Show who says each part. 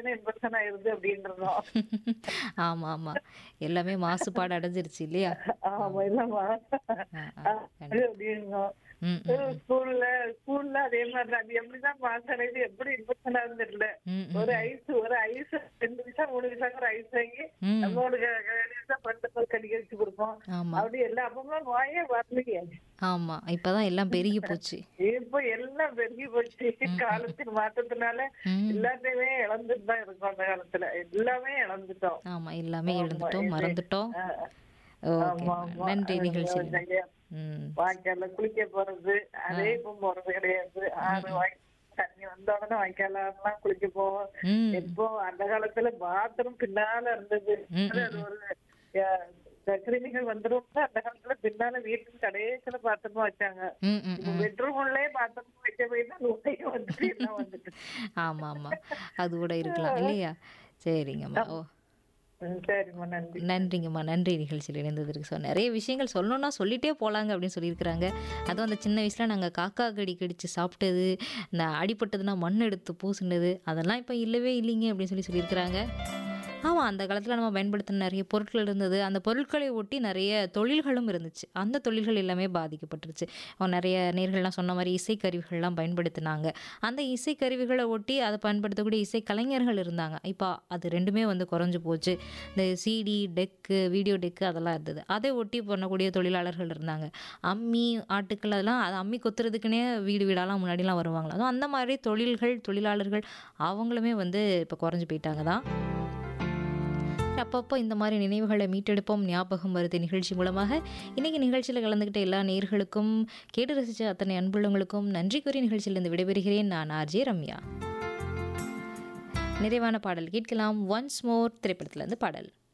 Speaker 1: ஆச்சுன்னா இன்ஃபெக்ஷன் ஆயிருது அப்படின்றோம்
Speaker 2: ஆமா ஆமா எல்லாமே மாசுபாடு அடைஞ்சிருச்சு இல்லையா
Speaker 1: ஆமா இல்லம்மா
Speaker 2: ஆ, ஆ,
Speaker 1: அது அப்படின்னோம்
Speaker 2: ம் ம்
Speaker 1: ஸ்கூல்ல ஸ்கூல்ல அதே மாதிரி அது எப்படிதான் பாஸ் ஆனது எப்படி இன்ஃபெக்ஷன் ஆகுது தெரியல
Speaker 2: ம், ம்,
Speaker 1: ஒரு ஐஸ் ஒரு ஐஸ் ரெண்டு நிமிஷம் மூணு நிமிஷம் ஒரு ஐஸ் வாங்கி
Speaker 2: ம்.
Speaker 1: நம்மளோட பண்டு கடிக்க வச்சு கொடுப்போம்
Speaker 2: ஆமா
Speaker 1: அப்படி எல்லா அப்பமும் நோயே வரலையே
Speaker 2: ஆமா இப்பதான் எல்லாம் பெருகி போச்சு
Speaker 1: இப்ப எல்லாம் பெருகி போச்சு காலத்தின் மாற்றத்தினால
Speaker 2: ம்.
Speaker 1: எல்லாத்தையுமே இழந்துட்டு தான் இருக்கோம் அந்த காலத்துல எல்லாமே இழந்துட்டோம்
Speaker 2: ஆமா எல்லாமே
Speaker 1: ஆமா,
Speaker 2: இழந்துட்டோம்
Speaker 1: இது-
Speaker 2: மறந்துட்டோம்
Speaker 1: ஆ,
Speaker 2: ஓகே
Speaker 1: ஆமா, ஆமா.
Speaker 2: நன்றி
Speaker 1: அது
Speaker 2: நிகழ்ச்சியில்
Speaker 1: நிறைய
Speaker 2: ம்
Speaker 1: வாய்க்கால்ல குளிக்க போறது அதே இப்ப போறது கிடையாது ஆறு வாய் தண்ணி வந்த உடனே வாய்க்காலாம் குளிக்க போவோம்
Speaker 2: ம்
Speaker 1: இப்போ அந்த காலத்துல பாத்ரூம் பின்னால இருந்தது
Speaker 2: ம்,
Speaker 1: அது அது ஒரு அஹ், கிருமிகள் வந்துடும் அந்த காலத்துல பின்னால வீட்டுக்கு கடைசியில பாத்ரூம் வச்சாங்க
Speaker 2: ம் ம்
Speaker 1: இப்போ பெட்ரூம் உள்ளே பாத்ரூம் வைக்க போய் தான் நோயே வந்துட்டு எல்லாம் வந்துட்டு
Speaker 2: ஆமா ஆமா அது கூட இருக்கலாம் இல்லையா சரிங்கம்மா ஓ
Speaker 1: ம், சரிம்மா நன்றி
Speaker 2: நன்றிங்கம்மா நன்றி நிகழ்ச்சியில் இணைந்ததற்கு ஸோ நிறைய விஷயங்கள் சொல்லணும்னா சொல்லிட்டே போகலாங்க அப்படின்னு சொல்லியிருக்கிறாங்க அதுவும் அந்த சின்ன வயசில் நாங்கள் காக்கா கடி கடிச்சு சாப்பிட்டது இந்த அடிபட்டதுன்னா மண் எடுத்து பூசினது அதெல்லாம் இப்போ இல்லவே இல்லைங்க அப்படின்னு சொல்லி சொல்லியிருக்கிறாங்க ஆமாம் அந்த காலத்தில் நம்ம பயன்படுத்தின நிறைய பொருட்கள் இருந்தது அந்த பொருட்களை ஒட்டி நிறைய தொழில்களும் இருந்துச்சு அந்த தொழில்கள் எல்லாமே பாதிக்கப்பட்டுருச்சு அவன் நிறைய நேர்கள்லாம் சொன்ன மாதிரி இசைக்கருவிகள்லாம் பயன்படுத்தினாங்க அந்த இசைக்கருவிகளை ஒட்டி அதை பயன்படுத்தக்கூடிய இசை கலைஞர்கள் இருந்தாங்க இப்போ அது ரெண்டுமே வந்து குறைஞ்சு போச்சு இந்த சிடி டெக்கு வீடியோ டெக்கு அதெல்லாம் இருந்தது அதை ஒட்டி பண்ணக்கூடிய தொழிலாளர்கள் இருந்தாங்க அம்மி ஆட்டுக்கள் அதெல்லாம் அது அம்மி கொத்துறதுக்குன்னே வீடு வீடாலாம் முன்னாடிலாம் வருவாங்களா அதுவும் அந்த மாதிரி தொழில்கள் தொழிலாளர்கள் அவங்களுமே வந்து இப்போ குறைஞ்சு போயிட்டாங்க தான் அப்பப்போ இந்த மாதிரி நினைவுகளை மீட்டெடுப்போம் ஞாபகம் வருது நிகழ்ச்சி மூலமாக இன்றைக்கி நிகழ்ச்சியில் கலந்துக்கிட்ட எல்லா நேர்களுக்கும் கேட்டு ரசித்த அத்தனை அன்புள்ளவங்களுக்கும் நன்றி கூறி நிகழ்ச்சியிலிருந்து விடைபெறுகிறேன் நான் ஆர்ஜே ரம்யா நிறைவான பாடல் கேட்கலாம் ஒன்ஸ் மோர் திரைப்படத்திலிருந்து பாடல்